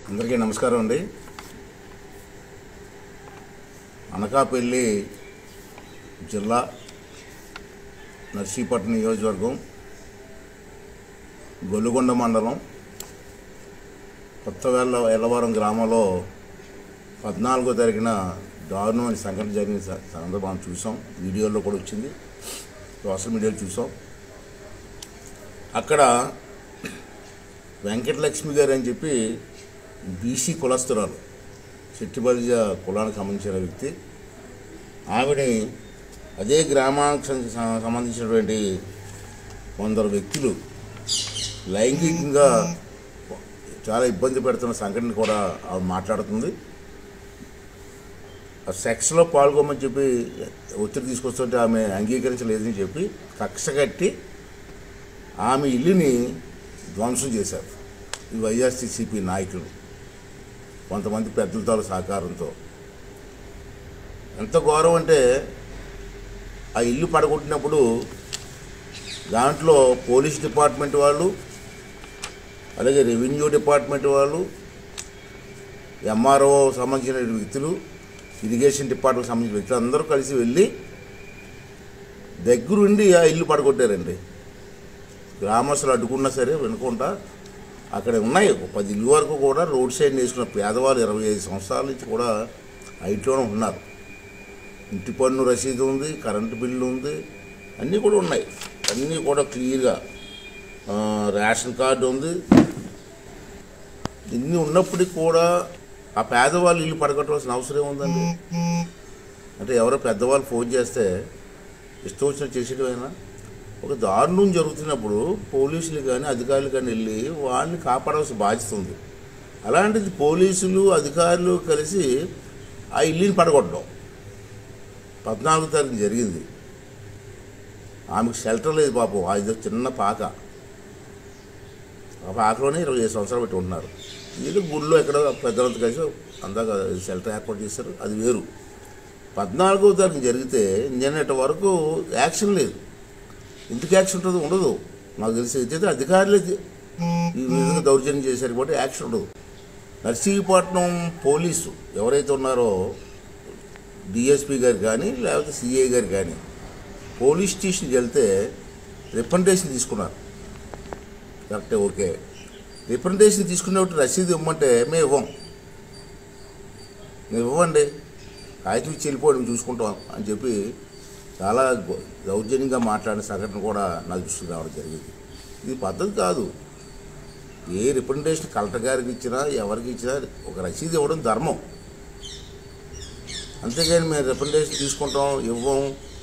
అందరికీ నమస్కారం అండి అనకాపల్లి జిల్లా నర్సీపట్నం నియోజకవర్గం గొల్లుగొండ మండలం కొత్తవేళ్ళ ఎల్లవరం గ్రామంలో పద్నాలుగో తారీఖున దారుణమైన సంఘటన జరిగిన స- సందర్భం చూసాం వీడియోలో కూడా వచ్చింది సోషల్ మీడియాలో చూసాం అక్కడ వెంకటలక్ష్మి గారు అని చెప్పి బీసీ కులస్తురాలు చెట్టిబలిజ కులానికి సంబంధించిన వ్యక్తి ఆవిడని అదే గ్రామానికి సం- సం- సంబంధించినటువంటి కొందరు వ్యక్తులు లైంగికంగా చాలా ఇబ్బంది పెడుతున్న సంఘటన కూడా ఆవిడ మాట్లాడుతుంది ఆ సెక్స్లో పాల్గొమని చెప్పి ఒత్తిడి తీసుకొస్తుంటే ఆమె అంగీకరించలేదని చెప్పి కక్ష కట్టి ఆమె ఇల్లుని ధ్వంసం చేశారు ఈ వైఎస్టీసీపీ నాయకులు కొంతమంది పెద్దలతో సహకారంతో ఎంత ఘోరం అంటే ఆ ఇల్లు పడగొట్టినప్పుడు దాంట్లో పోలీస్ డిపార్ట్మెంట్ వాళ్ళు అలాగే రెవెన్యూ డిపార్ట్మెంట్ వాళ్ళు ఎంఆర్ఓ సంబంధించిన వ్యక్తులు ఇరిగేషన్ డిపార్ట్మెంట్ సంబంధించిన వ్యక్తులు అందరూ కలిసి వెళ్ళి దగ్గరుండి ఆ ఇల్లు పడగొట్టారండి గ్రామస్తులు అడ్డుకున్నా సరే వినకుండా అక్కడ ఉన్నాయి ఒక పది ఇల్లు వరకు కూడా రోడ్ సైడ్ వేసుకున్న పేదవాళ్ళు ఇరవై ఐదు సంవత్సరాల నుంచి కూడా హైట్లోనే ఉన్నారు ఇంటి పన్ను రసీదు ఉంది కరెంటు బిల్లు ఉంది అన్నీ కూడా ఉన్నాయి అన్నీ కూడా క్లియర్గా ఆ, రేషన్ కార్డు ఉంది ఇన్ని ఉన్నప్పటికీ కూడా ఆ పేదవాళ్ళు ఇల్లు పడగొట్టవలసిన అవసరం ఏముందండి అంటే ఎవరో పెద్దవాళ్ళు ఫోన్ చేస్తే ఇష్టం వచ్చినట్టు చేసేటమైనా ఒక దారుణం జరుగుతున్నప్పుడు పోలీసులు కానీ అధికారులు కానీ వెళ్ళి వాళ్ళని కాపాడాల్సిన బాధ్యత ఉంది అలాంటిది పోలీసులు అధికారులు కలిసి ఆ ఇల్లుని పడగొట్టడం పద్నాలుగు తారీఖు జరిగింది ఆమెకు షెల్టర్ లేదు పాపం అది చిన్న పాక ఆ పాకలోనే ఇరవై ఐదు సంవత్సరాలు పెట్టి ఉంటున్నారు వీళ్ళు గుళ్ళో ఎక్కడ పెద్దలంతా కలిసి అందాక షెల్టర్ ఏర్పాటు చేశారు అది వేరు పద్నాలుగో తారీఖు జరిగితే నిన్నటి వరకు యాక్షన్ లేదు ఎందుకు యాక్షన్ ఉంటుందో ఉండదు నాకు తెలిసి అయితే అధికారులే ది- ఈ విధంగా దౌర్జన్యం చేశారు కాబట్టి యాక్షన్ ఉండదు నర్సీపట్నం పోలీసు ఎవరైతే ఉన్నారో డిఎస్పీ గారు కానీ లేకపోతే సిఐ గారు కానీ పోలీస్ స్టేషన్కి వెళ్తే రిప్రజెంటేషన్ తీసుకున్నారు కరెక్టే ఓకే రిప్రజెంటేషన్ తీసుకునేప్పుడు రసీదు ఇవ్వమంటే మేము ఇవ్వం మేము ఇవ్వండి కాగితం ఇచ్చి వెళ్ళిపోయి మేము చూసుకుంటాం అని చెప్పి చాలా గొ- దౌర్జన్యంగా మాట్లాడిన సంఘటన కూడా నాకు దృష్టికి రావడం జరిగింది ఇది పద్ధతి కాదు ఏ రిప్రజెంటేషన్ కలెక్టర్ గారికి ఇచ్చినా ఎవరికి ఇచ్చినా ఒక రసీదు ఇవ్వడం ధర్మం అంతేగాని మేము రిప్రజెంటేషన్ తీసుకుంటాం ఇవ్వం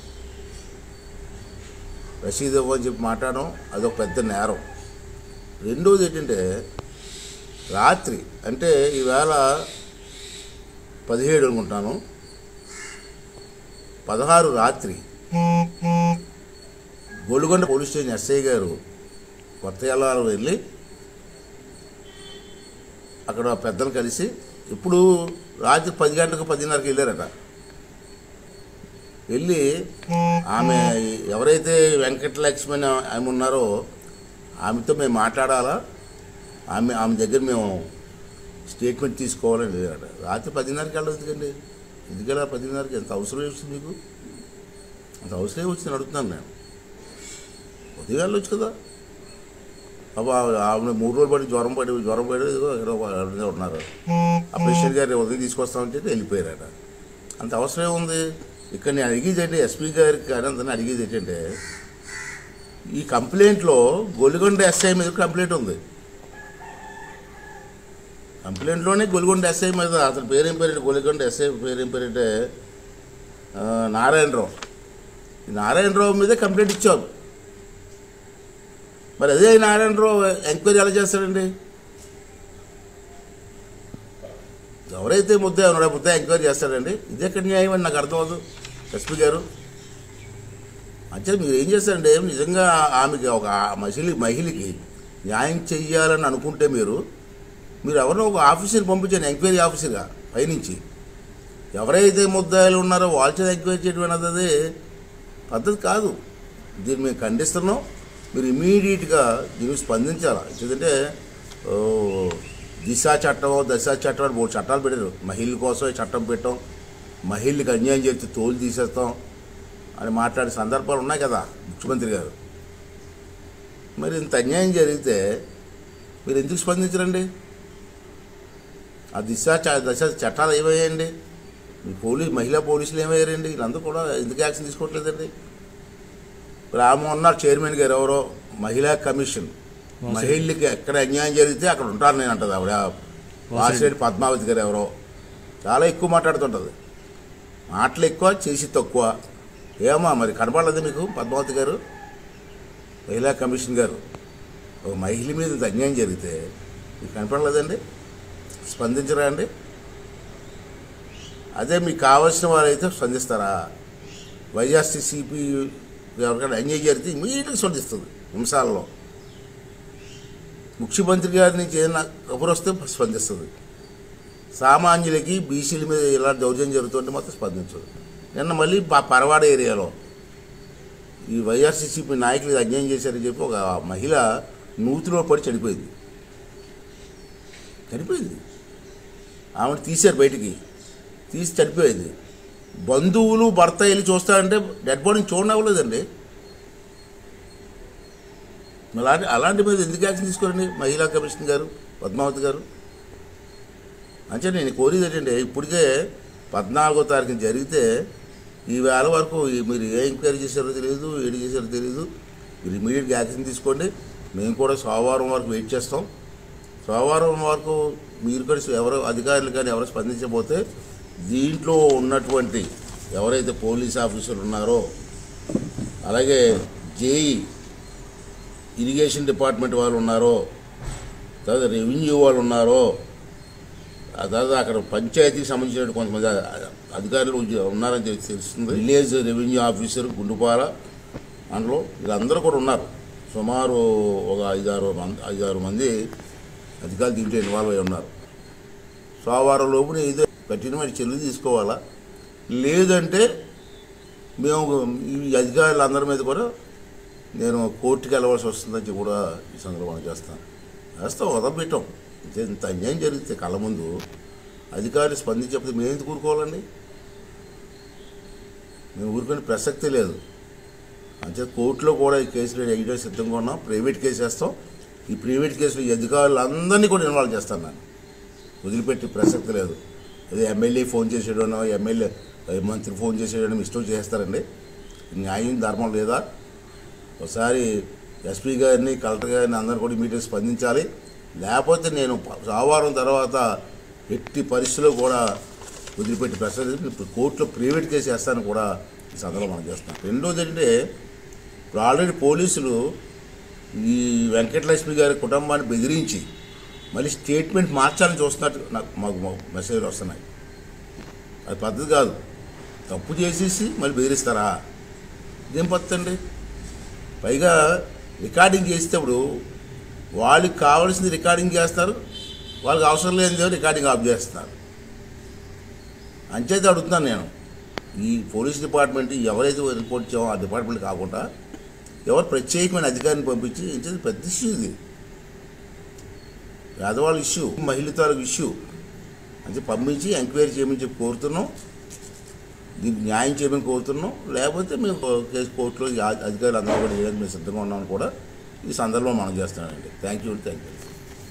రసీదు ఇవ్వని చెప్పి మాట్లాడడం అదొక పెద్ద నేరం రెండోది ఏంటంటే రాత్రి అంటే ఈవేళ పదిహేడు అనుకుంటాను పదహారు రాత్రి గోల్కొండ పోలీస్ స్టేషన్ ఎస్ఐ గారు కొత్త ఎల్లారం వెళ్ళి అక్కడ పెద్దలు కలిసి ఇప్పుడు రాత్రి పది గంటలకు పదిన్నరకు వెళ్ళారట వెళ్ళి ఆమె ఎవరైతే వెంకటలక్ష్మి అని ఆమె ఉన్నారో ఆమెతో మేము మాట్లాడాలా ఆమె ఆమె దగ్గర మేము స్టేట్మెంట్ తీసుకోవాలని లేదట రాత్రి పదిన్నరకి వెళ్ళదు ఎందుకండి ఎందుకలా పదిన్నరకి ఎంత అవసరం వచ్చింది మీకు అంత అవసరం వచ్చింది అడుగుతున్నాను నేను ఉదయం వెళ్ళొచ్చు కదా అబ్బా ఆమె మూడు రోజులు పడి జ్వరం పడి జ్వరం పడి ఇదిగో ఎక్కడో వాళ్ళనే ఉన్నారు ఆ పేషెంట్ గారు ఉదయం తీసుకొస్తామంటే వెళ్ళిపోయారట అంత అవసరం ఏముంది ఇక్కడ నేను అడిగేది ఏంటి ఎస్పీ గారికి కానీ అంతా అడిగేది ఏంటంటే ఈ కంప్లైంట్లో గొల్లిగొండ ఎస్ఐ మీద కంప్లైంట్ ఉంది కంప్లైంట్లోనే గొల్లిగొండ ఎస్ఐ మీద అతని పేరేం పేరేంటి గొల్లిగొండ ఎస్ఐ పేరేం పేరేంటే ఆ, నారాయణరావు ఈ నారాయణరావు మీదే కంప్లైంట్ ఇచ్చాం మరి అదే నారాయణరావు ఎంక్వైరీ ఎలా చేస్తాడండి ఎవరైతే ముద్ద ఉన్నాడో ముద్ద ఎంక్వైరీ చేస్తాడండి ఇది ఎక్కడ న్యాయం అని నాకు అర్థం అవ్వదు ఎస్పీ గారు అంటే మీరు ఏం చేస్తారంటే నిజంగా ఆమెకి ఒక మహిళ మహిళకి న్యాయం చెయ్యాలని అనుకుంటే మీరు మీరు ఎవరినో ఒక ఆఫీసర్ పంపించండి ఎంక్వైరీ ఆఫీసర్గా పైనుంచి ఎవరైతే ముద్దాయిలు ఉన్నారో వాళ్ళ చేత ఎంక్వైరీ చేయడం అనేది పద్ధతి కాదు దీన్ని మేము ఖండిస్తున్నాం మీరు ఇమీడియట్గా దీనికి స్పందించాలి ఎందుకంటే ఓ, దిశ చట్టం దశ చట్టం అని మూడు చట్టాలు పెట్టారు మహిళల కోసం ఈ చట్టం పెట్టాం మహిళలకు అన్యాయం చేస్తే తోలు తీసేస్తాం అని మాట్లాడే సందర్భాలు ఉన్నాయి కదా ముఖ్యమంత్రి గారు మరి ఇంత అన్యాయం జరిగితే మీరు ఎందుకు స్పందించరండి ఆ దిశ చ- దశ చట్టాలు ఏమయ్యాయండి మీ పోలీస్ మహిళా పోలీసులు ఏమయ్యారండి వీళ్ళందరూ కూడా ఎందుకు యాక్షన్ తీసుకోవట్లేదండి ఇప్పుడు ఆమె ఉన్నారు చైర్మన్ గారు ఎవరో మహిళా కమిషన్ మహిళలకి ఎక్కడ అన్యాయం జరిగితే అక్కడ ఉంటాను నేను అంటది ఆవిడ వాసిరెడ్డి పద్మావతి గారు ఎవరో చాలా ఎక్కువ మాట్లాడుతుంటుంది మాటలు ఎక్కువ చేసి తక్కువ ఏమా మరి కనపడలేదు మీకు పద్మావతి గారు మహిళా కమిషన్ గారు ఒక మహిళ మీద ఇంత అన్యాయం జరిగితే మీకు కనపడలేదండి స్పందించరా అండి అదే మీకు కావాల్సిన వారైతే స్పందిస్తారా వైఎస్టీసీపీ ఎవరికైనా అన్యాయం జరిగితే ఇమీడియట్గా స్పందిస్తుంది నిమిషాల్లో ముఖ్యమంత్రి గారి నుంచి ఏదైనా కబురు వస్తే స్పందిస్తుంది సామాన్యులకి బీసీల మీద ఇలా దౌర్జన్యం జరుగుతుంటే మాత్రం స్పందించదు నిన్న మళ్ళీ ప- పరవాడ ఏరియాలో ఈ వైఎస్సీసీపీ నాయకులు ఇది అన్యాయం చేశారని చెప్పి ఒక మహిళ నూతిలో పడి చనిపోయింది చనిపోయింది ఆమెను తీశారు బయటికి తీసి చనిపోయింది బంధువులు భర్త వెళ్ళి చూస్తారంటే డెడ్ బాడీని చూడనవ్వలేదండి అలాంటి అలాంటి మీద ఎందుకు యాక్షన్ తీసుకోరండి మహిళా కమిషన్ గారు పద్మావతి గారు అంటే నేను కోరేది ఏంటంటే ఇప్పటికే పద్నాలుగో తారీఖున జరిగితే ఈ వేళ వరకు ఈ- మీరు ఏ ఎంక్వైరీ చేశారో తెలియదు ఏడు చేశారో తెలియదు మీరు ఇమీడియట్గా యాక్షన్ తీసుకోండి మేము కూడా సోమవారం వరకు వెయిట్ చేస్తాం సోమవారం వరకు మీరు కూడా ఎవరు అధికారులు కానీ ఎవరు స్పందించబోతే దీంట్లో ఉన్నటువంటి ఎవరైతే పోలీస్ ఆఫీసర్లు ఉన్నారో అలాగే జేఈ ఇరిగేషన్ డిపార్ట్మెంట్ వాళ్ళు ఉన్నారో తర్వాత రెవెన్యూ వాళ్ళు ఉన్నారో ఆ తర్వాత అక్కడ పంచాయతీకి సంబంధించిన కొంతమంది అ- అధికారులు ఉద్య- ఉన్నారని తెలి- తెలుస్తుంది విలేజ్ రెవెన్యూ ఆఫీసర్ గుండుపాల అందులో వీళ్ళందరూ కూడా ఉన్నారు సుమారు ఒక ఐదారు మంది ఐదారు మంది అధికారులు దీంట్లో ఇన్వాల్వ్ అయి ఉన్నారు సోమవారం లోపున ఏదో కఠినమైన చర్యలు తీసుకోవాలా లేదంటే మేము ఈ అధికారులందరి మీద కూడా నేను కోర్టుకి వెళ్ళవలసి వస్తుందని చెప్పి కూడా ఈ సందర్భంగా చేస్తాను వేస్తాం వదలబెట్టాం ఇదే ఇంత అన్యాయం జరిగితే కళ్ళ ముందు అధికారులు స్పందించకపోతే మేము ఎందుకు ఊరుకోవాలండి మేము ఊరుకునే ప్రసక్తే లేదు అంటే కోర్టులో కూడా ఈ కేసులు వేయడం సిద్ధంగా ఉన్నాం ప్రైవేట్ కేసు వేస్తాం ఈ ప్రైవేట్ కేసులో ఈ అధికారులందరినీ కూడా ఇన్వాల్వ్ చేస్తాను నేను వదిలిపెట్టి ప్రసక్తి లేదు అదే ఎమ్మెల్యే ఫోన్ చేసేయడం ఎమ్మెల్యే మంత్రి ఫోన్ చేసేయడం ఇష్టం చేస్తారండి న్యాయం ధర్మం లేదా ఒకసారి ఎస్పీ గారిని కలెక్టర్ గారిని అందరూ కూడా మీటింగ్ స్పందించాలి లేకపోతే నేను సోమవారం తర్వాత ఎట్టి పరిస్థితుల్లో కూడా వదిలిపెట్టి ప్రశ్న ఇప్పుడు కోర్టులో ప్రైవేట్ కేసు వేస్తాను కూడా ఈ సందర్భంలో మనం చేస్తాం రెండోది ఏంటంటే ఇప్పుడు ఆల్రెడీ పోలీసులు ఈ వెంకటలక్ష్మి గారి కుటుంబాన్ని బెదిరించి మళ్ళీ స్టేట్మెంట్ మార్చాలని చూస్తున్నట్టు నాకు మాకు మెసేజ్లు వస్తున్నాయి అది పద్ధతి కాదు తప్పు చేసేసి మళ్ళీ బెదిరిస్తారా ఇదేం పద్ధతి అండి పైగా రికార్డింగ్ చేసేటప్పుడు వాళ్ళకి కావాల్సింది రికార్డింగ్ చేస్తారు వాళ్ళకి అవసరం లేనిదేమో రికార్డింగ్ ఆఫ్ చేస్తున్నారు అంచేత అడుగుతున్నాను నేను ఈ పోలీస్ డిపార్ట్మెంట్ ఎవరైతే రిపోర్ట్ ఇచ్చామో ఆ డిపార్ట్మెంట్ కాకుండా ఎవరు ప్రత్యేకమైన అధికారిని పంపించి ఇంచేది పెద్ద ఇష్యూ ఇది పేదవాళ్ళ ఇష్యూ మహిళ తాలూకు ఇష్యూ అంటే పంపించి ఎంక్వైరీ చేయమని చెప్పి కోరుతున్నాం దీనికి న్యాయం చేయమని కోరుతున్నాం లేకపోతే మేము కేసు కోర్టులో ఈ అధికారులు అందరూ కూడా చేయడానికి మేము సిద్ధంగా ఉన్నామని కూడా ఈ సందర్భంలో మనం చేస్తున్నామండి థ్యాంక్ యూ థ్యాంక్ యూ